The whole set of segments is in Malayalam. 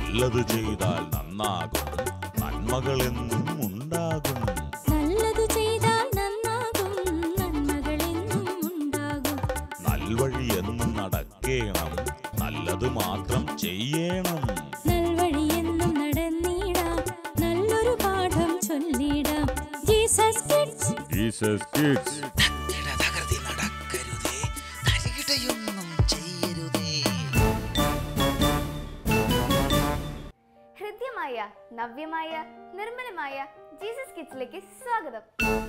നല്ലത് ചെയ്താൽ നന്നാകും നന്മകൾ എന്നും ഉണ്ടാകും നല്ലതു ചെയ്താൽ നന്നാകും നന്മകളെന്നും ഉണ്ടാകും നൽവഴി എന്നും നടക്കേണം നല്ലത് മാത്രം ചെയ്യണം നൽവഴിയെന്നും നടന്നിടാം നല്ലൊരു പാഠം ചൊല്ലിടാം ജീസസ് കിഡ്സ് ജീസസ് കിഡ്സ് തത്തിട തകൃതി നടക്കരുതേ തരികിടയൊന്നും ചെയ്യരുതേ ഹൃദ്യമായ നവ്യമായ നിർമ്മലമായ ജീസസ് കിഡ്സിലേക്ക് സ്വാഗതം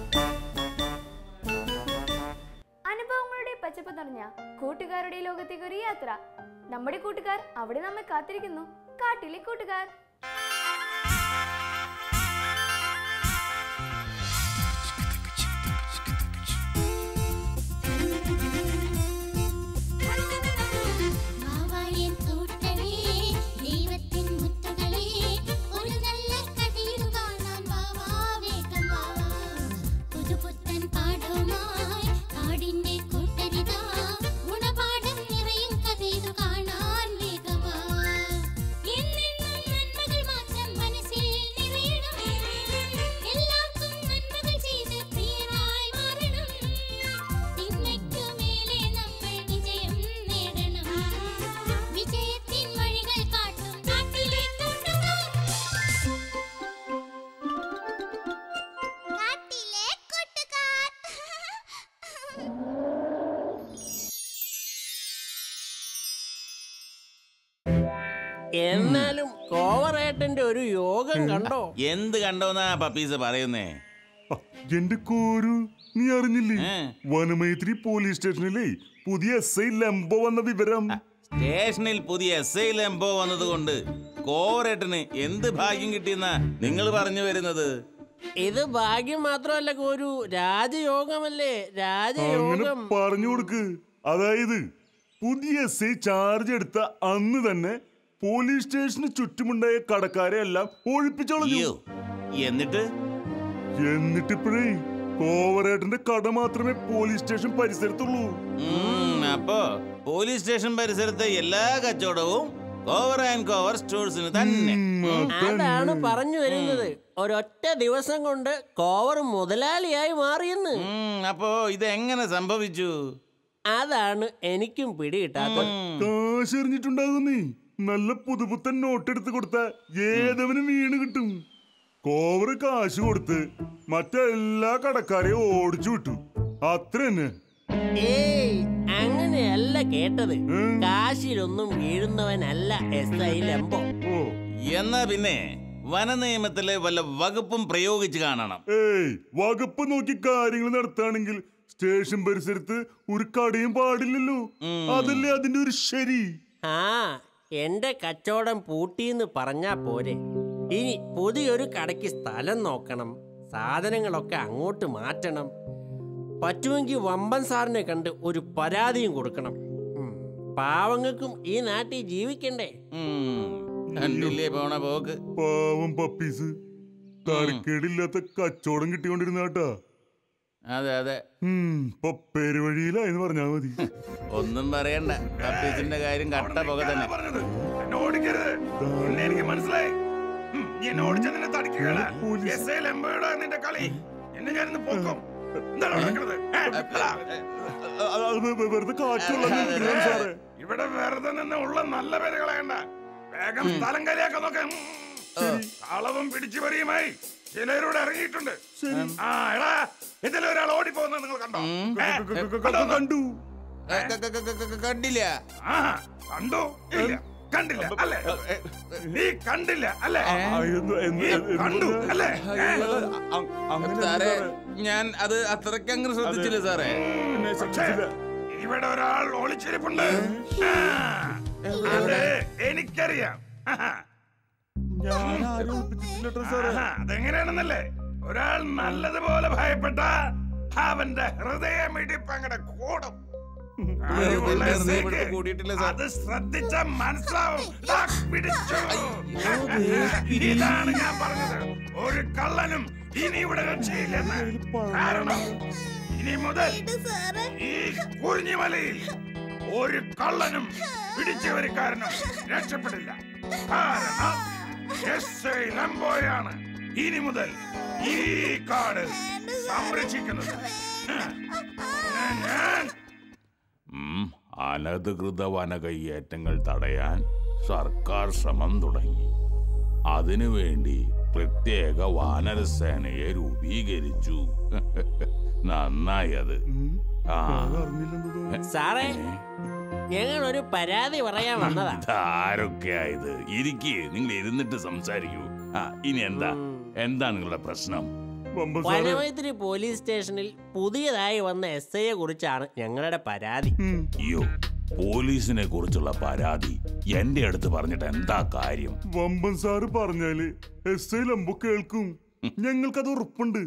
അനുഭവങ്ങളുടെ പച്ചപ്പ് നിറഞ്ഞ കൂട്ടുകാരുടെ ലോകത്തേക്ക് ഒരു യാത്ര നമ്മുടെ കൂട്ടുകാർ അവിടെ നമ്മെ കാത്തിരിക്കുന്നു കാട്ടിലെ കൂട്ടുകാർ വാവായൻ കൂട്ടരേ ദൈവത്തിൻ മുത്തുകളേ ഒരു നല്ല കഥയിൽ കാണാൻ വാവാ വേഗം വാ പുതുപുത്തൻ പാഠവുമായി കാടിന്റെ കൂട്ടരിതാ ഗുണപാഠം നിറയും കഥയിതു കാണാൻ വേഗം വാ എന്നെന്നും നന്മകൾ മാത്രം മനസ്സിൽ നിറയണം എല്ലാവർക്കും നന്മകൾ ചെയ്ത് പ്രിയരായി മാറണം തിന്മയ്ക്കു മേലെ നമ്മൾ വിജയം നേടണം വിജയത്തിൻ വഴികൾ കാട്ടും നാട്ടിലെ കൂട്ടുകാർ നാട്ടിലെ കൂട്ടുകാർ എന്നാലും കോവറേട്ടന്റെ ഒരു യോഗം കണ്ടോ എന്ത് കണ്ടോന്നാ പപ്പീസ് പറയുന്നേ ആ, എന്റെ കോരു നീ അറിഞ്ഞില്ലേ ഏ. വനമൈത്രി പോലീസ് സ്റ്റേഷനിലെ പുതിയ എസ് ഐ ലംബോ വന്ന വിവരം സ്റ്റേഷനിൽ പുതിയ എസ് ഐ എംപോ വന്നതുകൊണ്ട് കോവറേട്ടന് എന്ത് ഭാഗ്യം കിട്ടിയെന്നാ നിങ്ങൾ പറഞ്ഞു വരുന്നത് ഇത് ഭാഗ്യം മാത്രമല്ല കോരു രാജയോഗമല്ലേ അങ്ങനെ രാജയോഗം പറഞ്ഞു കൊടുക്ക് അതായത് പുതിയ എസ് ഐ ചാർജ് എടുത്ത അന്ന് തന്നെ പോലീസ് സ്റ്റേഷന് ചുറ്റുമുണ്ടായ കടക്കാരെ എല്ലാം ഒഴിപ്പിച്ചോളൂ അയ്യോ എന്നിട്ട് എന്നിട്ടിപ്പോഴേ കോവറേട്ടന്റെ കട മാത്രമേ പോലീസ് സ്റ്റേഷൻ പരിസരത്തുള്ളൂ ഉം, അപ്പോ പോലീസ് സ്റ്റേഷൻ പരിസരത്തെ എല്ലാ കച്ചവടവും കോവർ ആൻഡ് കോവർ സ്റ്റോഴ്സിന് തന്നെ ഉം, അതാണ് അതന്നെ. പറഞ്ഞു വരുന്നത് ഒരൊറ്റ ദിവസം കൊണ്ട് കോവർ മുതലാളിയായി മാറിയെന്ന് ഉം, അപ്പോ ഇത് എങ്ങനെ സംഭവിച്ചു അതാണ് എനിക്കും പിടികിട്ടാത്തത് കാശ് എറിഞ്ഞിട്ടുണ്ടാകുന്നേ നല്ല പുതുപുത്തൻ നോട്ട് എടുത്ത് കൊടുത്ത ഏതവനും വീണ് കിട്ടും കോവറ് കാശ് കൊടുത്ത് മറ്റെല്ലാ കടക്കാരെയും ഓടിച്ചു വിട്ടു അത്ര തന്നെ ഏയ് അങ്ങനെയല്ല കേട്ടത് ഉം. കാശിലൊന്നും വീഴുന്നവനല്ല എസ് ഐ ലംബോ ഓ എന്നാ പിന്നെ വനനിയമത്തിലെ വല്ല വകുപ്പും പ്രയോഗിച്ച് കാണണം ഏയ് വകുപ്പ് നോക്കി കാര്യങ്ങൾ നടത്തുകയാണെങ്കിൽ സ്റ്റേഷൻ പരിസരത്ത് ഒരു കടയും പാടില്ലല്ലോ അതല്ലേ അതിന്റെ ഒരു ശരി ആ എന്റെ കച്ചവടം പൂട്ടിന്ന് പറഞ്ഞാ പോരെ ഇനി പുതിയൊരു കടയ്ക്ക് സ്ഥലം നോക്കണം സാധനങ്ങളൊക്കെ അങ്ങോട്ട് മാറ്റണം പറ്റുമെങ്കിൽ വമ്പൻ സാറിനെ കണ്ട് ഒരു പരാതിയും കൊടുക്കണം ഉം, പാവങ്ങൾക്കും ഈ നാട്ടിൽ ജീവിക്കണ്ടേ ഉം, കണ്ടില്ലേ പോണ പോക്ക് പാവം പപ്പീസ് തരക്കേടില്ലാത്ത കച്ചവടം കിട്ടിക്കൊണ്ടിരുന്ന കേട്ടാ അതെ അതെ ഉം, ഇപ്പൊ പെരുവഴിയിലായെന്ന് പറഞ്ഞാ മതി ഒന്നും പറയണ്ട പപ്പീസിന്റെ കാര്യം കട്ട പുക തന്നെ പറഞ്ഞത് എന്നെ ഓടിക്കരുത് നിന്നെ എനിക്ക് മനസ്സിലായി ഉം, നീ എന്നെ ഓടിച്ച നിന്നെ തടിക്കുകയാണ് പോലീസ്. എസ് ഐ ലംബയുടെ നിന്റെ കളി എന്നെ ഞാനിന്ന് പോക്കും എന്താണ് നടക്കുന്നത് ഏ, അല്ല, അത് അത് വെ- വെറുതെ കാറ്റുള്ള സാറേ ഇവിടെ വെറുതെ നിന്ന് ഉള്ള നല്ല പേര് കളയണ്ട വേഗം സ്ഥലം കലിയാക്കാൻ നോക്ക അളവും പിടിച്ചു വരിയുമായി ചിലരോട് ഇറങ്ങിയിട്ടുണ്ട് ആ എടാ ഇതിൽ ഒരാൾ ഓടിപ്പോകുന്നത് നിങ്ങൾ കണ്ടോ ഏ, കണ്ടോ? കണ്ടു ക- ക- ക- ക- ക- കണ്ടില്ല ആ കണ്ടു ഇല്ല കണ്ടില്ല അല്ലേ നീ കണ്ടില്ല അല്ലേ ആ, എന്ത്- എന്ത്- നീ എന്ത് കണ്ടു പറഞ്ഞാ? അല്ലേ ഏ? അ- അങ്ങനെ സാറേ സാറേ. ഞാൻ അത് അത്രയ്ക്ക് അങ്ങ് ശ്രദ്ധിച്ചില്ല സാറേ എന്നെ പക്ഷേ, ശ്രദ്ധിച്ചില്ല. ഇവിടെ ഒരാൾ ഒളിച്ചിരിപ്പുണ്ട് ആ, അത് എനിക്കറിയാം ആഹാ. ഞാൻ ആരും ഒളിപ്പിച്ചിട്ടില്ല ട്ടോ സാറേ ആഹാ, അതെങ്ങനെയാണെന്നല്ലേ ഒരാൾ നല്ലതുപോലെ ഭയപ്പെട്ട അവന്റെ ഹൃദയമിടിപ്പ് അങ്ങടെ കൂടും കഴിവുള്ള വെറുതെ SIക്ക് ഇവിടെ കൂടിയിട്ടില്ല സാർ. അത് ശ്രദ്ധിച്ച മനസ്സിലാവും ദാ പിടിച്ചു ഇതാണ് ഞാൻ പറഞ്ഞത് ഒരു കള്ളനും ഇനി ഇവിടെ രക്ഷയില്ലെന്ന് കാരണം ഇനി മുതൽ ഈ കുറിഞ്ഞിമലയിൽ ഒരു കള്ളനും പിടിച്ചുവരിക്കാരനും രക്ഷപ്പെടില്ല കാരണം എസ് ഐ ലംബോയാണ് ഇനി മുതൽ ഈ കാട് സംരക്ഷിക്കുന്നത് ഞാൻ ഉം, അനധികൃത വനകയ്യേറ്റങ്ങൾ തടയാൻ സർക്കാർ ശ്രമം തുടങ്ങി അതിനുവേണ്ടി പ്രത്യേക വാനരസേനയെ രൂപീകരിച്ചു നന്നായി അത് ആ സാറേ ഞങ്ങൾ ഒരു പരാതി പറയാൻ വന്നതാ ഇതാരൊക്കെയായത് ഇരിക്കേ നിങ്ങൾ ഇരുന്നിട്ട് സംസാരിക്കൂ ആ ഇനി എന്താ എന്താ നിങ്ങളുടെ പ്രശ്നം വനമൈത്രി പോലീസ് സ്റ്റേഷനിൽ പുതിയതായി വന്ന എസ് ഐയെ കുറിച്ചാണ് ഞങ്ങളുടെ പരാതി അയ്യോ പോലീസിനെ കുറിച്ചുള്ള പരാതി എന്റെ അടുത്ത് പറഞ്ഞിട്ട് എന്താ കാര്യം വമ്പൻ സാറ് പറഞ്ഞാല് എസ് ഐ ലംബോ കേൾക്കും ഞങ്ങൾക്കത് ഉറപ്പുണ്ട്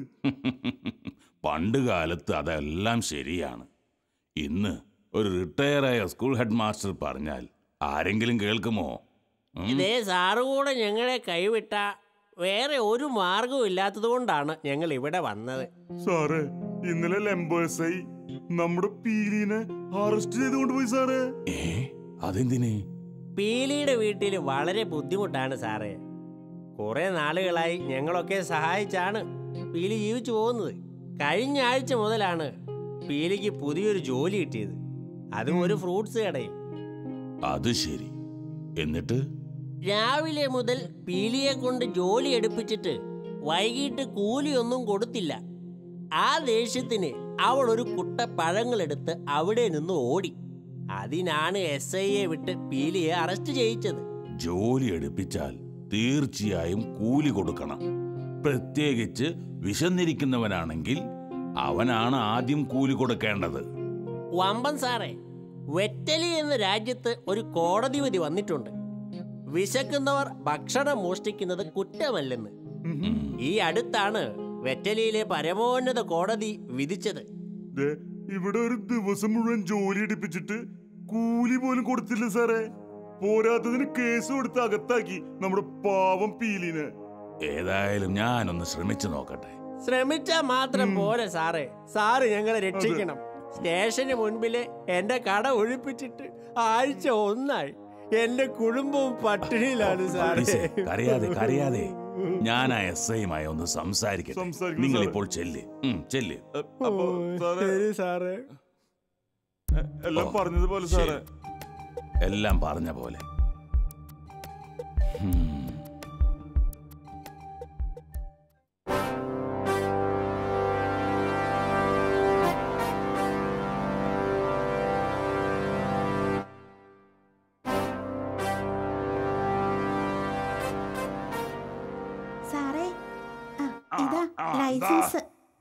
പണ്ട് കാലത്ത് അതെല്ലാം ശരിയാണ് ഇന്ന് ഒരു റിട്ടയറായ സ്കൂൾ ഹെഡ് മാസ്റ്റർ പറഞ്ഞാൽ ആരെങ്കിലും കേൾക്കുമോ ഉം? ഇതേ സാറ് കൂടെ ഞങ്ങളെ കൈവിട്ട വേറെ ഒരു മാർഗവും ഇല്ലാത്തത് കൊണ്ടാണ് ഞങ്ങൾ ഇവിടെ വന്നത് സാറേ ഇന്നലെ ലംബോ എസ് ഐ നമ്മുടെ പീലിനെ അറസ്റ്റ് ചെയ്ത് കൊണ്ടുപോയി സാറേ അതെന്തിന് പീലിയുടെ വീട്ടിൽ വളരെ ബുദ്ധിമുട്ടാണ് സാറേ കുറെ നാളുകളായി ഞങ്ങളൊക്കെ സഹായിച്ചാണ് പീലി ജീവിച്ചു പോകുന്നത് കഴിഞ്ഞ ആഴ്ച മുതലാണ് പീലിക്ക് പുതിയൊരു ജോലി കിട്ടിയത് അതും ഒരു ഫ്രൂട്ട്സ് കടയിൽ അത് ശരി എന്നിട്ട് രാവിലെ മുതൽ പീലിയെ കൊണ്ട് ജോലി എടുപ്പിച്ചിട്ട് വൈകിട്ട് കൂലിയൊന്നും കൊടുത്തില്ല ആ ദേഷ്യത്തിന് അവൾ ഒരു കുട്ട പഴങ്ങളെടുത്ത് അവിടെ നിന്ന് ഓടി അതിനാണ് എസ് ഐയെ വിട്ട് പീലിയെ അറസ്റ്റ് ചെയ്യിച്ചത് ജോലി എടുപ്പിച്ചാൽ തീർച്ചയായും കൂലി കൊടുക്കണം പ്രത്യേകിച്ച് വിശന്നിരിക്കുന്നവനാണെങ്കിൽ അവനാണ് ആദ്യം കൂലി കൊടുക്കേണ്ടത് വമ്പൻ സാറേ വെറ്റലി എന്ന രാജ്യത്ത് ഒരു കോടതി വിധി വന്നിട്ടുണ്ട് വിശക്കുന്നവർ ഭക്ഷണം മോഷ്ടിക്കുന്നത് കുറ്റമല്ലെന്ന് ഈ അടുത്താണ് വെറ്റലിയിലെ പരമോന്നത കോടതി വിധിച്ചത് ദേ, ഇവിടെ ഒരു ദിവസം മുഴുവൻ ജോലി എടുപ്പിച്ചിട്ട് കൂലി പോലും കൊടുത്തില്ല സാറേ പോരാത്തതിന് കേസ് കൊടുത്ത് അകത്താക്കി നമ്മുടെ പാവം പീലിനെ ഏതായാലും ഞാനൊന്ന് ശ്രമിച്ചു നോക്കട്ടെ ശ്രമിച്ചാ മാത്രം പോരെ സാറേ സാറ് ഞങ്ങളെ രക്ഷിക്കണം സ്റ്റേഷന് മുൻപില് എന്റെ കട ഒഴിപ്പിച്ചിട്ട് ആഴ്ച ഒന്നായി എന്റെ കുടുംബവും പട്ടിണിയിലാണ് സാറേ പോലീസേ, കരയാതെ കരയാതെ ഞാൻ ആ എസ് ഐയുമായി ഒന്ന് സംസാരിക്കട്ടെ സംസാരിക്കൂ, നിങ്ങൾ സാറേ. ഇപ്പോൾ ചെല്ല് ഉം, ചെല്ല് അപ്പൊ സാറേ ശരി സാറേ എല്ലാം ഓ, പറഞ്ഞതുപോലെ ശരി. സാറേ എല്ലാം പറഞ്ഞ പോലെ ഉം. സാറേ ആ, ആ, ഇതാ ആ, ലൈസൻസ്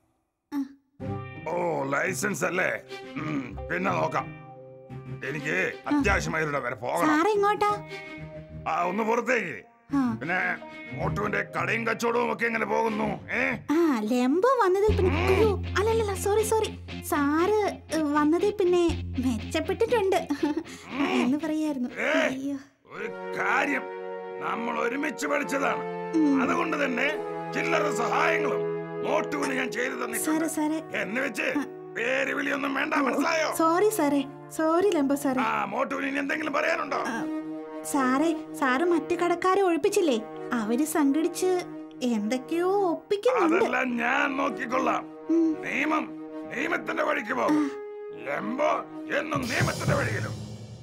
ഓ ലൈസൻസ് അല്ലേ ഉം, പിന്നെ നോക്കാം എനിക്ക് അത്യാവശ്യമായിരുടെ വരെ പോകണം സാറ് എങ്ങോട്ടാ ആ ഒന്ന് പുറത്തേക്ക് ആ പിന്നെ മോട്ടുവിന്റെ കടയും കച്ചവടവും ഒക്കെ എങ്ങനെ പോകുന്നു ഏ ആ ലെമ്പോ വന്നതിൽ പിന്നെ അയ്യോ അല്ലല്ല സോറി സോറി സാറ് ഏ, വന്നതിൽ പിന്നെ മെച്ചപ്പെട്ടിട്ടുണ്ട് എന്ന് പറയായിരുന്നു ഏയ്, അയ്യോ ഒരു കാര്യം നമ്മൾ ഒരുമിച്ച് പഠിച്ചതാണ് ഉം. അതുകൊണ്ട് തന്നെ ചില്ലറ സഹായങ്ങളും മോട്ടുവിന് ഞാൻ ചെയ്തു സാറേ തന്നിട്ടുണ്ട് സാറേ എന്നെ വെച്ച് പേര് വിളിയൊന്നും വേണ്ട മനസ്സിലായോ സോറി സാറേ സോറി ലെമ്പോ സാറേ ആ മോട്ടുവിന് ഇനി എന്തെങ്കിലും പറയാനുണ്ടോ ആ, സാറേ സാറ് മറ്റു കടക്കാരെ ഒഴിപ്പിച്ചില്ലേ അവര് സംഘടിച്ച് എന്തൊക്കെയോ ഒപ്പിക്കുന്നുണ്ട് അതെല്ലാം ഞാൻ നോക്കിക്കൊള്ളാം ഉം. നിയമം നിയമത്തിന്റെ വഴിക്ക് പോകും ലംബോ എന്നും നിയമത്തിന്റെ വഴിയിലും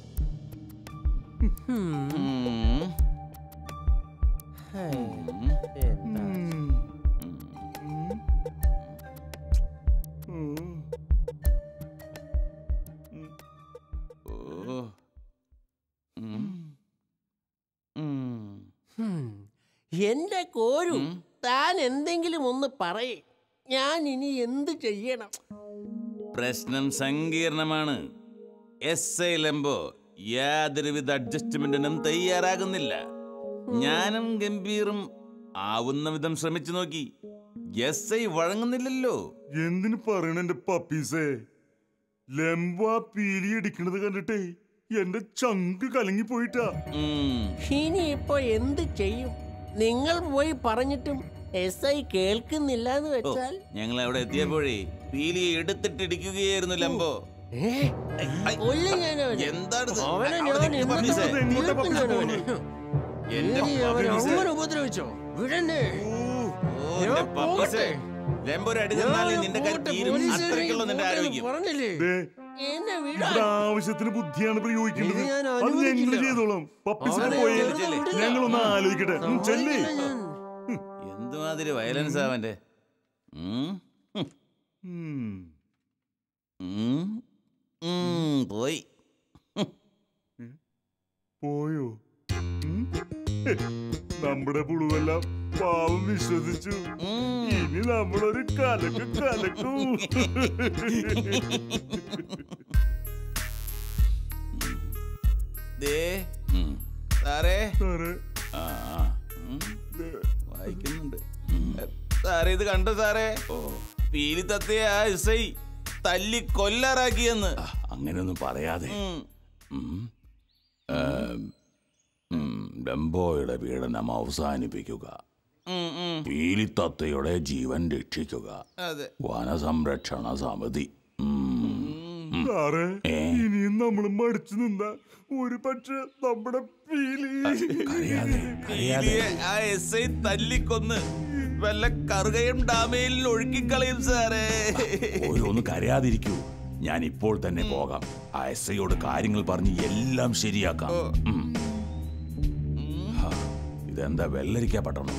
ഉം. എന്താ ഓ. ഉം. ഉം. ഹും. എന്റെ കോരു താൻ എന്തെങ്കിലും ഒന്ന് പറയേ ഞാൻ ഇനി എന്ത് ചെയ്യണം പ്രശ്നം സങ്കീർണമാണ് എസ് ഐ ലംബോ യാതൊരുവിധ അഡ്ജസ്റ്റ്മെന്റിനും തയ്യാറാകുന്നില്ല ഞാനും ഗംഭീറും ആവുന്ന വിധം ശ്രമിച്ചു നോക്കി എസ് ഐ വഴങ്ങുന്നില്ലല്ലോ എന്തിനു പറയണ എന്റെ പപ്പീസേ ലംബ ആ പീലി അടിക്കണത് കണ്ടിട്ടേ എന്റെ ചങ്ക് കലങ്ങി പോയിട്ടാ ഉം. ഇനി ഇപ്പൊ എന്ത് ചെയ്യും നിങ്ങൾ പോയി പറഞ്ഞിട്ടും എസ് ഐ കേൾക്കുന്നില്ല എന്ന് ഓ, വെച്ചാൽ ഞങ്ങൾ അവിടെ എത്തിയപ്പോഴേ പീലിയെ എടുത്തിട്ടിടിക്കുകയായിരുന്നു ലംബോ ഏ, കൊല്ലും ഞാൻ അവനെ. എന്താണിത്? അവനെ അവിടെ ഞാൻ നിൽക്ക് ഇന്ന് പപ്പീസേ. തീർക്കും ഞാൻ അവനെ. എന്റെ നീ അവരെ പപ്പീസ്. അങ്ങനെ ഉപദ്രവിച്ചോ വിടന്നെ ഓ, എന്റെ ഞാൻ പപ്പീസ്. പോകട്ടെ. ലെമ്പോ ഒരു അടി തന്നാലേ ഞാൻ നിന്റെ കൈ പോട്ടെ, തീരും പോലീസുകാരെ അത്രയ്ക്കുള്ള നിന്റെ പോട്ടെ എന്ന് ആരോഗ്യം പറഞ്ഞില്ലേ ദേ, എന്നെ വിടാൻ ഇവിടെ ആവശ്യത്തിന് ബുദ്ധിയാണ് പ്രയോഗിക്കേണ്ടത് ഇത് ഞാൻ അത് ഞങ്ങൾ അനുവദിക്കില്ല. ചെയ്തോളാം പപ്പീസിന് അവനെ പോയേ വെറുതെ വിടില്ല. ഞങ്ങളൊന്ന് ആലോചിക്കട്ടെ ഉം, ചെല്ല് സമ്മതിക്കില്ല ഞാൻ. എന്തുമാതിരി വയലൻസ് അവന്റെ ഉം. ഉം. ഉം. ഉം, പോയി പോയോ ഉം? ഹെ, നമ്മുടെ പുളുവെല്ലാം പാവം വിശ്വസിച്ചു ഉം. ഇനി നമ്മളൊരു കലക്ക് കലക്കും ദേ ഉം. സാറേ സാറേ ആ ആ. ഉം. ദേ, വായിക്കുന്നുണ്ട് എ, സാറേ ഇത് കണ്ടോ സാറേ ഓ പീലി തത്തയെ ആ എസ് ഐ തല്ലി കൊല്ലാറാക്കിയെന്ന് ആ, അങ്ങനെയൊന്നും പറയാതെ ഉം. ഉം. ഏം, ഉം, ഡംബോയുടെ പീഡനം അവസാനിപ്പിക്കുക ഉം, ഉം. പീലിത്തത്തയുടെ ജീവൻ രക്ഷിക്കുക അതെ വനസംരക്ഷണ സമിതി ഉം. സാറേ ഏ? ഇനിയും നമ്മൾ മടിച്ചു നിന്ന ഒരു പക്ഷെ നമ്മുടെ പീലി കരയാതെ കരയാതെ പീലിയെ ആ എസ് ഐ തല്ലിക്കൊന്ന് വല്ല കറുകയും ഡാമയിൽ ഒഴുക്കിക്കളയും സാറേ ഓരോന്ന് കരയാതിരിക്കൂ ഞാൻ ഇപ്പോൾ തന്നെ പോകാം ആ എസ് ഐയോട് കാര്യങ്ങൾ പറഞ്ഞ് എല്ലാം ശരിയാക്കാം ഉം. ഹാ, ഇതെന്താ വെള്ളരിക്ക പട്ടണം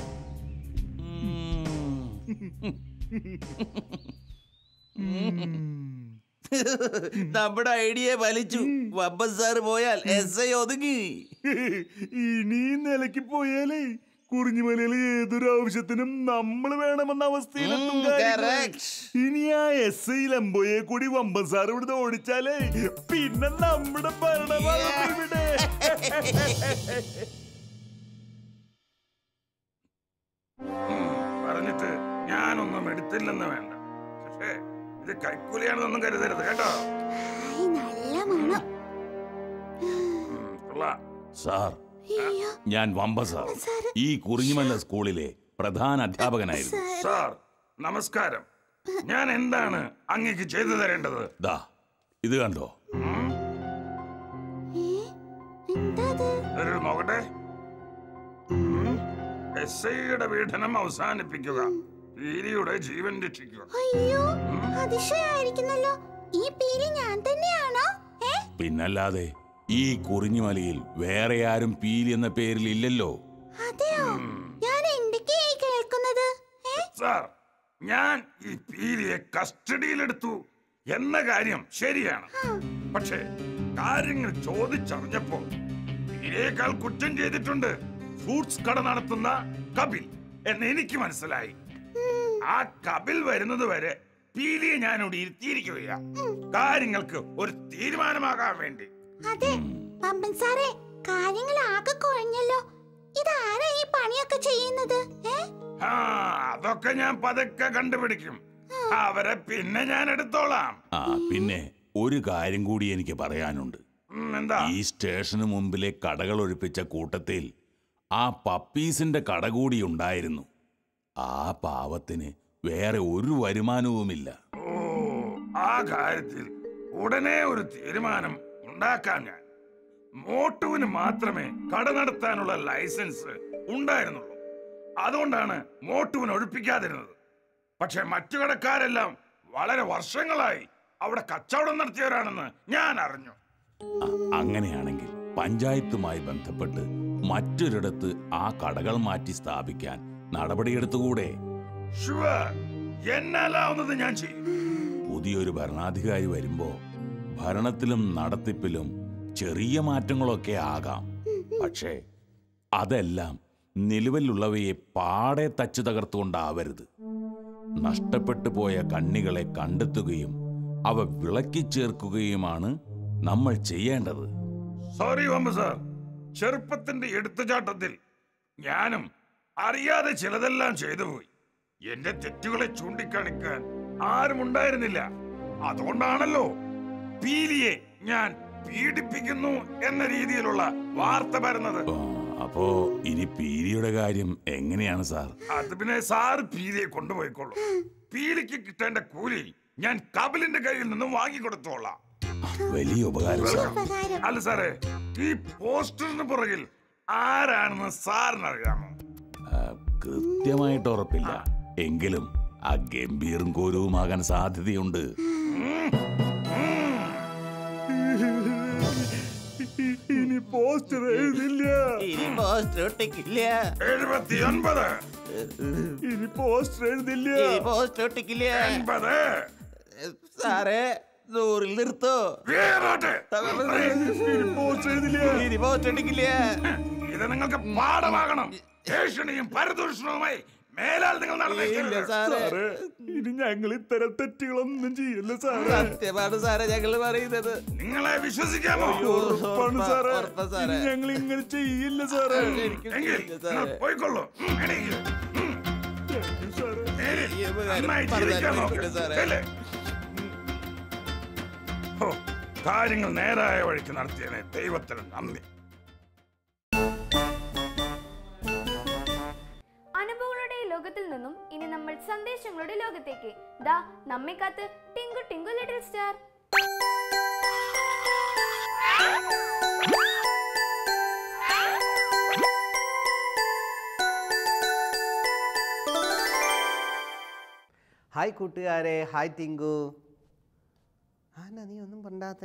നമ്മുടെ ഐഡിയ വലിച്ചു വബ്ബൻ സാറ് പോയാൽ എസ് ഐ ഒതുങ്ങി ഇനി ഈ നിലയ്ക്ക് പോയാലേ കുറിഞ്ഞുമലയിൽ ഏതൊരു ആവശ്യത്തിനും നമ്മൾ വേണമെന്ന അവസ്ഥയിലെത്തും ഉം, കാര്യങ്ങൾ. correct. ഇനി ആ എസ് ഐ ലംബോയെ കൂടി വമ്പൻ സാർ ഇവിടുന്ന് ഓടിച്ചാലേ പിന്നെ നമ്മുടെ ഭരണഭാഗം ഇവിടെ പറഞ്ഞിട്ട് ഞാനൊന്നും എടുത്തില്ലെന്ന് വേണ്ട പക്ഷേ ഇത് കൈക്കൂലിയാണെന്നൊന്നും കരുതരുത് കേട്ടോ ഹായ്, നല്ല മണം ഉം, കൊള്ളാം. സാർ അയ്യോ ഞാൻ വമ്പ സാർ ഈ കുറിഞ്ഞുമല്ല സ്കൂളിലെ പ്രധാന അധ്യാപകനായിരുന്നു സാർ നമസ്കാരം ഞാൻ എന്താണ് അങ്ങേക്ക് ചെയ്തു തരേണ്ടത് ദാ ഇത് കണ്ടോ ഏ? എന്താ അത് ഒരു നോക്കട്ടെ എസ് ഐയുടെ പീഡനം അവസാനിപ്പിക്കുക പീലിയുടെ ജീവൻ രക്ഷിക്കുക അയ്യോ അതിശയായിരിക്കുന്നല്ലോ ഈ പീലി ഞാൻ തന്നെയാണോ ഏ പിന്നല്ലാതെ ഈ കുറിഞ്ഞുമലയിൽ വേറെ ആരും പീലി എന്ന പേരിൽ ഇല്ലല്ലോ അതെയോ ഞാൻ എന്തൊക്കെയായി കേൾക്കുന്നത് ഏ സാർ ഞാൻ ഈ പീലിയെ കസ്റ്റഡിയിലെടുത്തു എന്ന കാര്യം ശരിയാണ് പക്ഷേ കാര്യങ്ങൾ ചോദിച്ചറിഞ്ഞപ്പോ പീലിയേക്കാൾ കുറ്റം ചെയ്തിട്ടുണ്ട് ഫ്രൂട്ട്സ് കട നടത്തുന്ന കപിൽ എന്ന് എനിക്ക് മനസ്സിലായി ആ കപിൽ വരുന്നത് വരെ പീലിയെ ഞാൻ ഇവിടെ ഇരുത്തിയിരിക്കുകയാ കാര്യങ്ങൾക്ക് ഒരു തീരുമാനമാകാൻ വേണ്ടി അതെ പമ്പൻ സാറേ കാര്യങ്ങൾ ആകെ കുഴഞ്ഞല്ലോ ഇതാരാ ഈ പണിയൊക്കെ ചെയ്യുന്നത് ഏ ആ അതൊക്കെ ഞാൻ പതുക്കെ കണ്ടുപിടിക്കും അവരെ പിന്നെ ഞാൻ എടുത്തോളാം ആ പിന്നെ ഒരു കാര്യം കൂടി എനിക്ക് പറയാനുണ്ട് ഉം, എന്താ ഈ സ്റ്റേഷന് മുമ്പിലെ കടകൾ ഒഴിപ്പിച്ച കൂട്ടത്തിൽ ആ പപ്പീസിന്റെ കട കൂടി ഉണ്ടായിരുന്നു ആ പാവത്തിന് വേറെ ഒരു വരുമാനവുമില്ല ഓ ആ കാര്യത്തിൽ ഉടനെ ഒരു തീരുമാനം ഉണ്ടാക്കാൻ ഞാൻ മോട്ടുവിന് മാത്രമേ കട നടത്താനുള്ള ലൈസൻസ് ഉണ്ടായിരുന്നുള്ളൂ അതുകൊണ്ടാണ് മോട്ടുവിന് ഒഴിപ്പിക്കാതിരുന്നത് പക്ഷെ മറ്റു കടക്കാരെല്ലാം വളരെ വർഷങ്ങളായി അവിടെ കച്ചവടം നടത്തിയവരാണെന്ന് ഞാൻ അറിഞ്ഞു അ- അങ്ങനെയാണെങ്കിൽ പഞ്ചായത്തുമായി ബന്ധപ്പെട്ട് മറ്റൊരിടത്ത് ആ കടകൾ മാറ്റി സ്ഥാപിക്കാൻ നടപടിയെടുത്തുകൂടെ ഷുവർ എന്നാലാവുന്നത് ഞാൻ ചെയ്യും പുതിയൊരു ഭരണാധികാരി വരുമ്പോ ഭരണത്തിലും നടത്തിപ്പിലും ചെറിയ മാറ്റങ്ങളൊക്കെ ആകാം പക്ഷേ അതെല്ലാം നിലവിലുള്ളവയെ പാടെ തച്ചു തകർത്തുകൊണ്ടാവരുത് നഷ്ടപ്പെട്ടു പോയ കണ്ണികളെ കണ്ടെത്തുകയും അവ വിളക്കിച്ചേർക്കുകയുമാണ് നമ്മൾ ചെയ്യേണ്ടത് സോറി വമ്പ സാർ ചെറുപ്പത്തിന്റെ എടുത്തുചാട്ടത്തിൽ ഞാനും അറിയാതെ ചിലതെല്ലാം ചെയ്തു പോയി എന്റെ തെറ്റുകളെ ചൂണ്ടിക്കാണിക്കാൻ ആരും ഉണ്ടായിരുന്നില്ല അതുകൊണ്ടാണല്ലോ പീലിയെ ഞാൻ പീഡിപ്പിക്കുന്നു എന്ന രീതിയിലുള്ള വാർത്ത പരന്നത് ആ, അപ്പോ ഇനി പീരിയുടെ കാര്യം എങ്ങനെയാണ് സാർ അത് പിന്നെ സാർ പീലിയെ കൊണ്ടുപോയിക്കോളൂ പീലിക്ക് കിട്ടേണ്ട കൂലി ഞാൻ കപിലിന്റെ കയ്യിൽ നിന്നും വാങ്ങിക്കൊടുത്തോളാം വലിയ ഉപകാരം സാർ ഉപകാരം അല്ല സാറേ ഈ പോസ്റ്ററിന് പുറകിൽ ആരാണെന്ന് സാറിന് അറിയാമോ ആ, കൃത്യമായിട്ട് ഉറപ്പില്ല എങ്കിലും ആ ഗംഭീറും കോരവുമാകാൻ സാധ്യതയുണ്ട് ഇനി പോസ്റ്റർ എഴുതില്ല എഴുപത്തി ഒൻപത് ഇനി പോസ്റ്റർ എഴുതില്ല എൺപത് സാറേ നൂറിൽ നിർത്തോ വീറോട്ട്. ഇനി പോസ്റ്റർ എഴുതില്ല ഇനി പോസ്റ്റ് അടിക്കില്ല ഇത് നിങ്ങൾക്ക് പാഠമാകണം ഭീഷണിയും പരദൂഷണവുമായി മേലാൽ നിങ്ങൾ ഇല്ല നടന്നേക്കില്ല സാറേ സാറേ ഇനി ഞങ്ങൾ ഇത്തരം തെറ്റുകളൊന്നും ചെയ്യില്ല സാറേ സത്യമാണ് സാറേ ഞങ്ങൾ പറയുന്നത് നിങ്ങളെ വിശ്വസിക്കാമോ ഉറപ്പാണ് സാറേ ഉറപ്പാ സാറേ. ഇനി ഞങ്ങൾ ഇങ്ങനെ ചെയ്യില്ല സാറേ ശരിക്കും എങ്കിൽ ഇല്ല നിങ്ങൾ സാറേ പോയിക്കൊള്ളൂ ഉം, എണീക്ക്. ഉം, Thank you, സാറേ നേരെ. ഈ ഉപകാരം നന്നായി പറഞ്ഞാൽ ജീവിക്കാൻ നോക്ക്. ഇരിക്കില്ല സാറേ. അല്ലേ? ഹോ, കാര്യങ്ങൾ നേരായ വഴിക്ക് നടത്തിയതിനെ ദൈവത്തിന് നന്ദി അനുഭവങ്ങളുടെ ഈ ലോകത്തിൽ നിന്നും ഇനി നമ്മൾ സന്ദേശങ്ങളുടെ ലോകത്തേക്ക് ദാ നമ്മെ കാത്ത് Tinku Tinku little star hi കൂട്ടുകാരെ ഹായ് ടിങ്കു ആനാ നീ ഒന്നും പണ്ടാത്തെ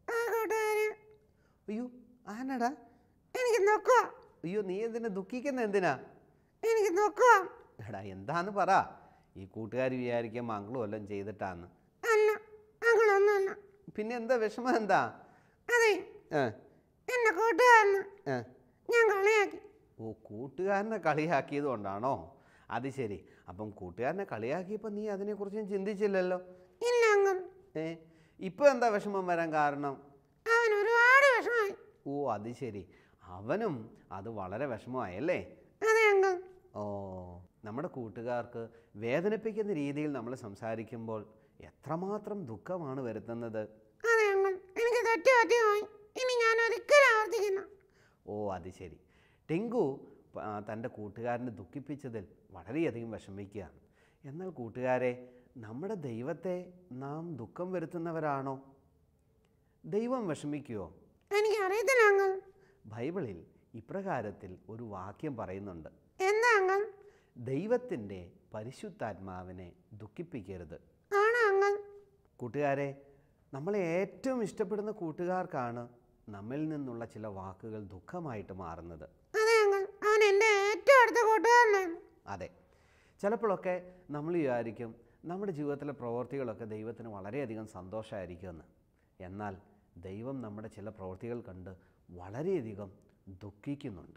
അയ്യോ ആനടാ എനിക്ക് നോക്കുക അയ്യോ നീ എന്തിനാ ദുഃഖിക്കുന്ന എന്തിനാ എനിക്ക് നോക്കുക എടാ എന്താന്ന് പറ ഈ കൂട്ടുകാർ വിചാരിക്കാൻ മംഗളും വല്ലതും ചെയ്തിട്ടാന്ന് അല്ല മംഗളൊന്നുമല്ല പിന്നെ എന്താ വിഷമം എന്താ അതെ എന്നെ കൂട്ടുകാരന് ഞാൻ കളിയാക്കി ഓ കൂട്ടുകാരനെ കളിയാക്കിയത് കൊണ്ടാണോ അത് ശരി അപ്പം കൂട്ടുകാരനെ കളിയാക്കിയപ്പോൾ നീ അതിനെക്കുറിച്ചും ചിന്തിച്ചില്ലല്ലോ ഇല്ല അങ്ങ് ഏ ഇപ്പൊ എന്താ വിഷമം വരാൻ കാരണം അവൻ ഒരുപാട് വിഷമായി ഓ അത് ശരി അവനും അത് വളരെ വിഷമമായല്ലേ അതെ അങ്കൾ ഓ നമ്മുടെ കൂട്ടുകാർക്ക് വേദനിപ്പിക്കുന്ന രീതിയിൽ നമ്മൾ സംസാരിക്കുമ്പോൾ എത്രമാത്രം ദുഃഖമാണ് വരുത്തുന്നത് അതെ അങ്കൾ എനിക്ക് തെറ്റ് പറ്റിപ്പോയി ഇനി ഞാൻ ഒരിക്കലും ആവർത്തിക്കുന്നു ഓ അത് ശരി ടെങ്കു ആ, തൻ്റെ കൂട്ടുകാരനെ ദുഃഖിപ്പിച്ചതിൽ വളരെയധികം വിഷമിക്കുകയാണ് എന്നാൽ കൂട്ടുകാരെ നമ്മുടെ ദൈവത്തെ നാം ദുഃഖം വരുത്തുന്നവരാണോ ദൈവം വിഷമിക്കുമോ എനിക്കറിയത്തില്ല അങ്ങൾ ബൈബിളിൽ ഇപ്രകാരത്തിൽ ഒരു വാക്യം പറയുന്നുണ്ട് എന്താ അങ്ങൾ ദൈവത്തിൻ്റെ പരിശുദ്ധാത്മാവിനെ ദുഃഖിപ്പിക്കരുത് ആണോ അങ്ങൾ കൂട്ടുകാരെ നമ്മളെ ഏറ്റവും ഇഷ്ടപ്പെടുന്ന കൂട്ടുകാർക്കാണ് നമ്മിൽ നിന്നുള്ള ചില വാക്കുകൾ ദുഃഖമായിട്ട് മാറുന്നത് അതെ അങ്ങൾ അവൻ എൻ്റെ ഏറ്റവും അടുത്ത കൂട്ടുകാരനാണ് അതെ ചിലപ്പോഴൊക്കെ നമ്മൾ വിചാരിക്കും നമ്മുടെ ജീവിതത്തിലെ പ്രവൃത്തികളൊക്കെ ദൈവത്തിന് വളരെയധികം സന്തോഷമായിരിക്കുമെന്ന് എന്നാൽ ദൈവം നമ്മുടെ ചില പ്രവൃത്തികൾ കണ്ട് വളരെയധികം ദുഃഖിക്കുന്നുണ്ട്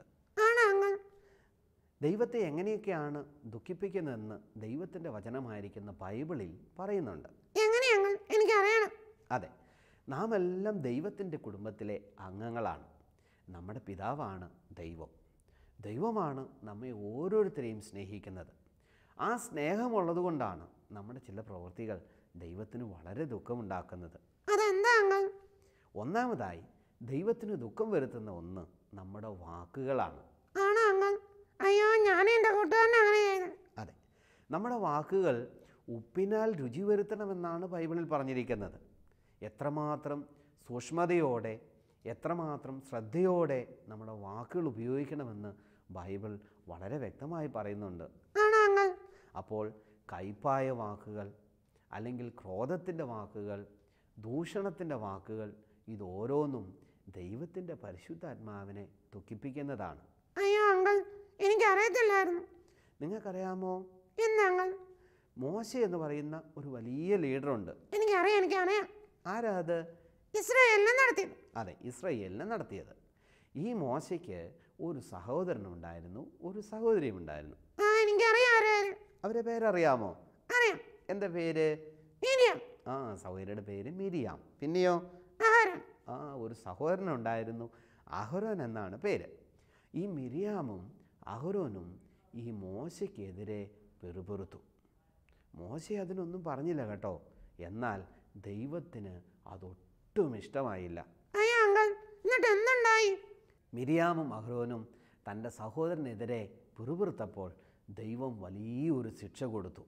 ദൈവത്തെ എങ്ങനെയൊക്കെയാണ് ദുഃഖിപ്പിക്കുന്നതെന്ന് ദൈവത്തിൻ്റെ വചനമായിരിക്കുന്ന ബൈബിളിൽ പറയുന്നുണ്ട് എങ്ങനെയാണ് എനിക്കറിയണം അതെ നാം എല്ലാം ദൈവത്തിൻ്റെ കുടുംബത്തിലെ അംഗങ്ങളാണ് നമ്മുടെ പിതാവാണ് ദൈവം ദൈവമാണ് നമ്മെ ഓരോരുത്തരെയും സ്നേഹിക്കുന്നത് ആ സ്നേഹമുള്ളത് കൊണ്ടാണ് നമ്മുടെ ചില പ്രവൃത്തികൾ ദൈവത്തിന് വളരെ ദുഃഖമുണ്ടാക്കുന്നത് അതെന്താ ഒന്നാമതായി ദൈവത്തിന് ദുഃഖം വരുത്തുന്ന ഒന്ന് നമ്മുടെ വാക്കുകളാണ് ആണോ അങ്ങൾ അയ്യോ ഞാൻ എൻ്റെ കൂട്ടുകാരനെ അങ്ങനെ അതെ നമ്മുടെ വാക്കുകൾ ഉപ്പിനാൽ രുചി വരുത്തണമെന്നാണ് ബൈബിളിൽ പറഞ്ഞിരിക്കുന്നത് എത്രമാത്രം സൂക്ഷ്മതയോടെ എത്രമാത്രം ശ്രദ്ധയോടെ നമ്മുടെ വാക്കുകൾ ഉപയോഗിക്കണമെന്ന് ബൈബിൾ വളരെ വ്യക്തമായി പറയുന്നുണ്ട് അപ്പോൾ കയ്പായ വാക്കുകൾ അല്ലെങ്കിൽ ക്രോധത്തിൻ്റെ വാക്കുകൾ ദൂഷണത്തിൻ്റെ വാക്കുകൾ ഇതോരോന്നും ദൈവത്തിൻ്റെ പരിശുദ്ധാത്മാവിനെ ദുഃഖിപ്പിക്കുന്നതാണ് അയ്യോ അങ്കൾ എനിക്കറിയത്തില്ലായിരുന്നു നിങ്ങൾക്കറിയാമോ എന്നങ്ങൾ മോശ എന്ന് പറയുന്ന ഒരു വലിയ ലീഡറുണ്ട് എനിക്കറിയാം എനിക്കറിയാം ആരാ അത് ഇസ്രായേലിനെ നടത്തിയത് അതെ ഇസ്രായേലിനെ നടത്തിയത് ഈ മോശയ്ക്ക് ഒരു സഹോദരനുണ്ടായിരുന്നു ഒരു സഹോദരിയും ഉണ്ടായിരുന്നു ആ എനിക്കറിയാം അവരെ പേരറിയാമോ അറിയാം എന്താ പേര് മിരിയാം ആ സഹോദരിയുടെ പേര് മിരിയാം പിന്നെയോ ആ ഒരു സഹോദരനുണ്ടായിരുന്നു അഹരോൻ എന്നാണ് പേര് ഈ മിരിയാമും അഹരോനും ഈ മോശയ്ക്കെതിരെ പെറുപെറുത്തു മോശ അതിനൊന്നും പറഞ്ഞില്ല കേട്ടോ എന്നാൽ ദൈവത്തിന് അതൊട്ടും ഇഷ്ടമായില്ല എന്നിട്ട് എന്തുണ്ടായി മിരിയാമും അഹ്റോനും തൻ്റെ സഹോദരനെതിരെ പിറുപിറുത്തപ്പോൾ ദൈവം വലിയൊരു ശിക്ഷ കൊടുത്തു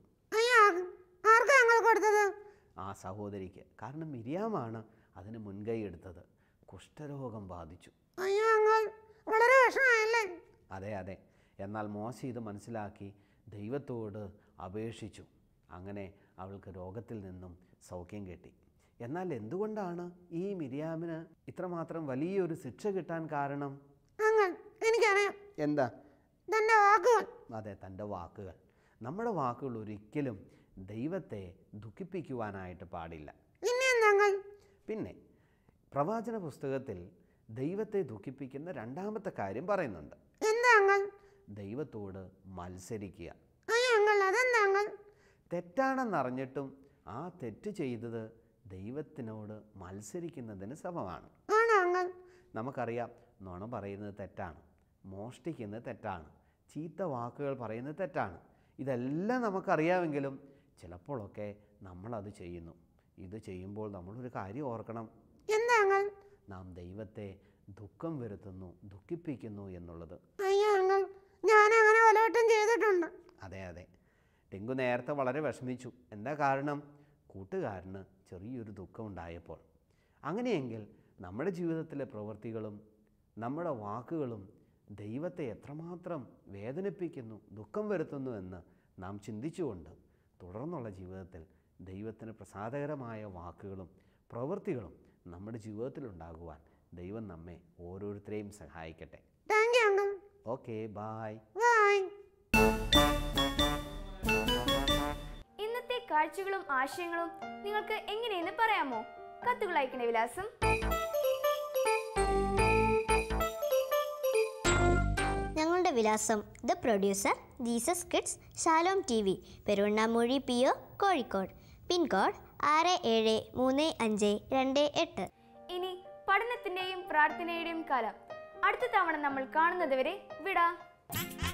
കൊടുത്തത് ആ സഹോദരിക്ക് കാരണം മിരിയാമാണ് അതിന് മുൻകൈ എടുത്തത് കുഷ്ഠരോഗം ബാധിച്ചു വളരെ വിഷമല്ലേ അതെ അതെ എന്നാൽ മോശ ഇത് മനസ്സിലാക്കി ദൈവത്തോട് അപേക്ഷിച്ചു അങ്ങനെ അവൾക്ക് രോഗത്തിൽ നിന്നും സൗഖ്യം കിട്ടി എന്നാൽ എന്തുകൊണ്ടാണ് ഈ മിരിയാമിന് ഇത്രമാത്രം വലിയൊരു ശിക്ഷ കിട്ടാൻ കാരണം അങ്ങൾ എനിക്കറിയാം എന്താ തന്റെ വാക്കുകൾ അതെ തൻ്റെ വാക്കുകൾ നമ്മുടെ വാക്കുകൾ ഒരിക്കലും ദൈവത്തെ ദുഃഖിപ്പിക്കുവാനായിട്ട് പാടില്ല പിന്നെ എന്താങ്ങൾ പിന്നെ പ്രവാചന പുസ്തകത്തിൽ ദൈവത്തെ ദുഃഖിപ്പിക്കുന്ന രണ്ടാമത്തെ കാര്യം പറയുന്നുണ്ട് എന്താ അങ്ങൾ ദൈവത്തോട് മത്സരിക്കുക അയ്യോ അങ്ങൾ അതെന്താ അങ്ങൾ തെറ്റാണെന്നറിഞ്ഞിട്ടും ആ തെറ്റ് ചെയ്തത് ദൈവത്തിനോട് മത്സരിക്കുന്നതിന് സമമാണ് ആണോ അങ്ങൾ നമുക്കറിയാം നുണ പറയുന്നത് തെറ്റാണ് മോഷ്ടിക്കുന്നത് തെറ്റാണ് ചീത്ത വാക്കുകൾ പറയുന്നത് തെറ്റാണ് ഇതെല്ലാം നമുക്കറിയാമെങ്കിലും ചിലപ്പോഴൊക്കെ നമ്മളത് ചെയ്യുന്നു ഇത് ചെയ്യുമ്പോൾ നമ്മളൊരു കാര്യം ഓർക്കണം എന്താ അങ്ങൾ നാം ദൈവത്തെ ദുഃഖം വരുത്തുന്നു ദുഃഖിപ്പിക്കുന്നു എന്നുള്ളത് അയ്യോ അങ്ങൾ ഞാൻ അങ്ങനെ പലവട്ടം ചെയ്തിട്ടുണ്ട് അതെ അതെ ടെങ്കു നേരത്തെ വളരെ വിഷമിച്ചു എന്താ കാരണം കൂട്ടുകാരന് ചെറിയൊരു ദുഃഖം ഉണ്ടായപ്പോൾ അങ്ങനെയെങ്കിൽ നമ്മുടെ ജീവിതത്തിലെ പ്രവൃത്തികളും നമ്മുടെ വാക്കുകളും ദൈവത്തെ എത്രമാത്രം വേദനിപ്പിക്കുന്നു ദുഃഖം വരുത്തുന്നു എന്ന് നാം ചിന്തിച്ചുകൊണ്ട് തുടർന്നുള്ള ജീവിതത്തിൽ ദൈവത്തിന് പ്രസാദകരമായ വാക്കുകളും പ്രവൃത്തികളും നമ്മുടെ ജീവിതത്തിലുണ്ടാകുവാൻ ദൈവം നമ്മെ ഓരോരുത്തരെയും സഹായിക്കട്ടെ താങ്ക് യു അങ്ങൾ ഓക്കെ ബായ് ബൈ ഇന്നത്തെ കാഴ്ചകളും ആശയങ്ങളും നിങ്ങൾക്ക് എങ്ങനെയെന്ന് പറയാമോ കത്തുകൾ അയക്കണ വിലാസം ഞങ്ങളുടെ വിലാസം the producer Jesus kids Shalom T V Peruvannamuzhi P O Kozhikode pincode ആറ് ഏഴ് മൂന്ന് അഞ്ച് രണ്ട് എട്ട് ഇനി പഠനത്തിന്റെയും പ്രാർത്ഥനയുടെയും കാലം അടുത്ത തവണ നമ്മൾ കാണുന്നത് വരെ വിടാ